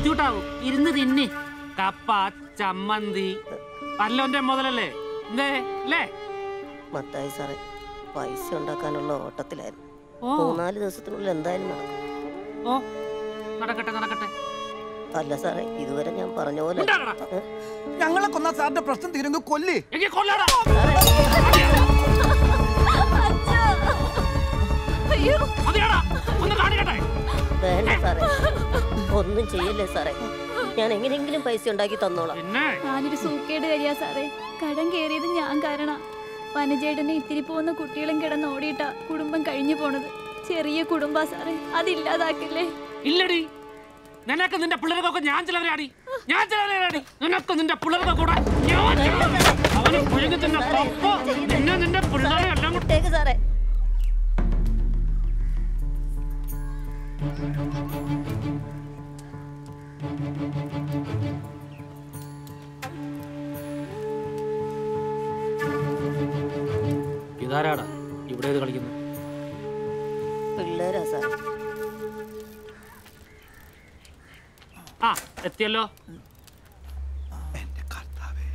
ബുദ്ധിമുട്ടാവും ഇരുന്ന് തിന്ന് കപ്പ ചമ്മന്തി വല്ലോന്റെ മുതലല്ലേ എന്തേ അല്ലേ മത്തായി സാറേ പൈസ ഉണ്ടാക്കാനുള്ള ഓട്ടത്തിലായിരുന്നു ഓ മൂന്നാല് ദിവസത്തിനുള്ളിൽ എന്തായാലും നടക്കും ഓ നടക്കട്ടെ നടക്കട്ടെ അല്ല സാറേ ഇതുവരെ ഞാൻ പറഞ്ഞ പോലെ ഉണ്ടാകണം. ഏ? ഞങ്ങളെ കൊന്ന സാറിന്റെ പ്രശ്നം തീരുമെങ്കിൽ കൊല്ലി എങ്കിൽ കൊല്ലടാ അയ്യോ മതിയാടാ ഒന്ന് കാണിക്കട്ടെ വേണ്ട സാറേ ഒന്നും ചെയ്യില്ലേ സാറേ ഞാൻ എങ്ങനെയെങ്കിലും പൈസ ഉണ്ടാക്കി തന്നോളാം പിന്നെ ഞാനൊരു സൂക്കേട് കഴിയാ സാറേ കടം കയറിയത് ഞാൻ കാരണം വനജേടനെ ഇത്തിരി പോകുന്ന കുട്ടികളും കിടന്ന് ഓടിയിട്ടാ കുടുംബം കഴിഞ്ഞു പോണത് ചെറിയ കുടുംബാ സാറേ അതില്ലാതാക്കില്ലേ ഇല്ലടി നിനക്ക് നിന്റെ പിള്ളേർക്കൊക്കെ ഞാൻ ചിലവരാടി ഞാൻ ചിലവരാടി നിനക്ക് നിന്റെ പിള്ളേർക്ക് കൂടെ ഞാൻ ചിലവരാടി. അവന് പുഴുങ്ങി തിന്ന പപ്പ നിന്നെ നിന്റെ പിള്ളേരെ എല്ലാം കൂടെ വിട്ടേക്ക് സാറേ ഇതാരാടാ ഇവിടെ ഇത് കളിക്കുന്നു പിള്ളേരാ സാർ ആ എത്തിയല്ലോ എന്റെ കർത്താവേ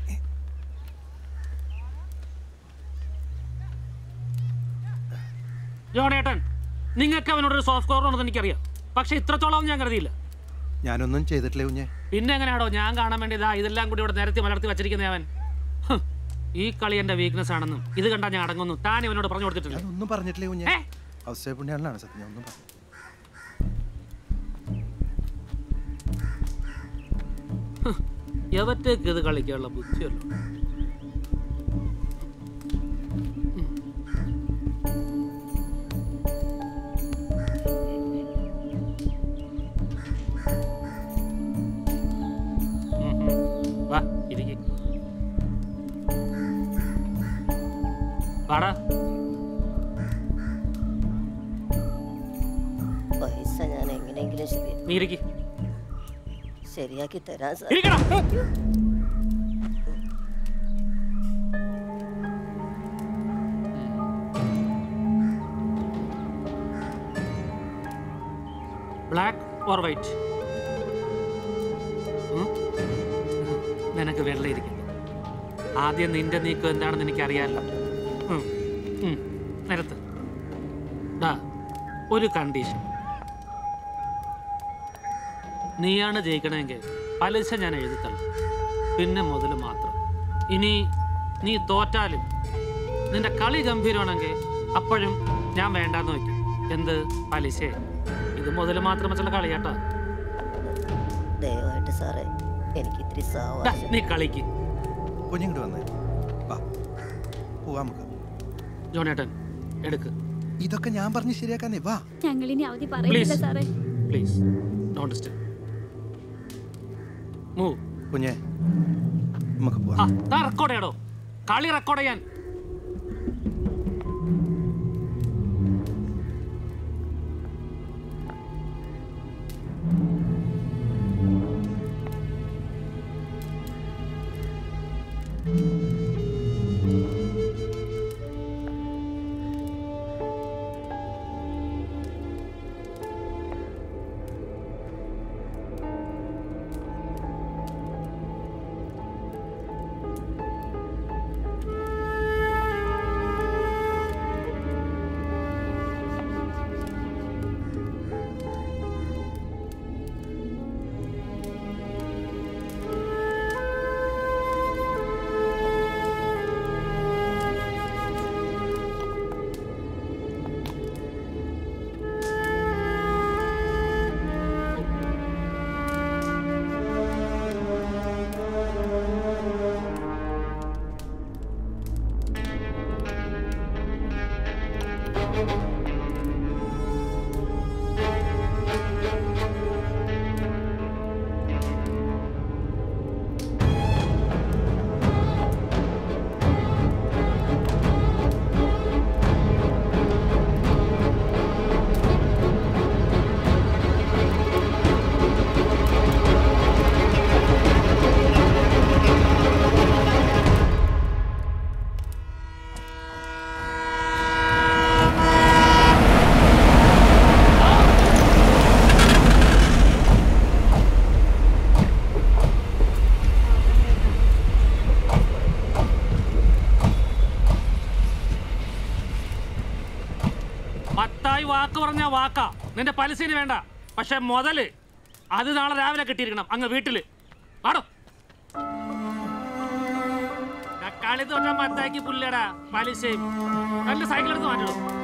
ജോണേട്ടൻ നിങ്ങൾക്ക് അവനോടൊരു സോഫ്റ്റ് കോർണർ ഉണ്ടെന്ന് എനിക്കറിയാം പക്ഷെ ഇത്രത്തോളം ഞാൻ കരുതിയില്ല ഞാനൊന്നും ചെയ്തിട്ടില്ല കുഞ്ഞെ പിന്നെ എങ്ങനെയാണോ ഞാൻ കാണാൻ വേണ്ടി ഇതാ ഇതെല്ലാം കൂടി ഇവിടെ നിരത്തി മലർത്തി വച്ചിരിക്കുന്ന അവൻ ഹ്, ഈ കളി എന്റെ വീക്ക്നെസ് ആണെന്നും ഇത് കണ്ടാ ഞാൻ അടങ്ങുന്നു താൻ ഇവനോട് പറഞ്ഞു കൊടുത്തിട്ടില്ല ഞാനൊന്നും പറഞ്ഞിട്ടില്ല കുഞ്ഞെ ഏ? അവസ്ഥ പുണ്യാളാണ് സത്യം ഞാൻ ഒന്നും പറഞ്ഞു എവറ്റേക്ക് ഇത് കളിക്കാനുള്ള ബുദ്ധിയല്ലോ ഉം, ഉം. വാ ഇരിക്ക് വാടാ പൈസ ഞാൻ എങ്ങനെയെങ്കിലും ശരി നീ ഇരിക്ക് ശരിയാക്കി തരാൻ സാർ ഇരിക്കണം ബ്ലാക്ക് ഓർ വൈറ്റ് നിനക്ക് വെള്ള ഇരിക്കുന്നു ആദ്യം നിന്റെ നീക്കം എന്താണെന്ന് എനിക്കറിയാമല്ലോ ഉം, ഉം, നിരത്ത് ദാ, ഒരു കണ്ടീഷൻ നീയാണ് ജയിക്കണമെങ്കിൽ പലിശ ഞാൻ എഴുതിത്തള്ളും പിന്നെ മുതൽ മാത്രം ഇനി നീ തോറ്റാലും നിന്റെ കളി ഗംഭീരമാണെങ്കിൽ അപ്പോഴും ഞാൻ വേണ്ടാന്ന് വയ്ക്കും എന്ത് പലിശ ഇത് മുതൽ മാത്രം വെച്ചുള്ള കളിയാട്ടാ ദയവായിട്ട് സാറേ എനിക്ക് ഇത്തിരി ദാ, സാവകാശം നീ കളിക്ക് കുഞ്ഞിങ്ങോട്ട് വന്നേ വാ പോവാ നമുക്ക് ജോണേട്ടൻ എടുക്ക് ഇതൊക്കെ ഞാൻ പറഞ്ഞ് ശരിയാക്കാന്നേ വാ ഞങ്ങളിനി അവധി പറയുന്നില്ല Please. സാറേ പ്ലീസ് ഡോണ്ട് ഡിസ്റ്റർബ് മൂവ് കുഞ്ഞെ നമുക്ക് ആ പോവാം താ റെക്കോർഡ് ചെയ്യടോ കളി റെക്കോർഡ് ചെയ്യാൻ ആ മത്തായി വാക്ക് പറഞ്ഞ വാക്കാ നിന്റെ പലിശന് വേണ്ട പക്ഷെ മുതല് അത് നാളെ രാവിലെ കിട്ടിയിരിക്കണം അങ്ങ് വീട്ടില് പാടോ തക്കാളി തോട്ടാൻ മത്തായിക്ക് പുല്ലടാ പലിശയും നല്ല സൈക്കിൾ എടുത്ത് മാറ്റണം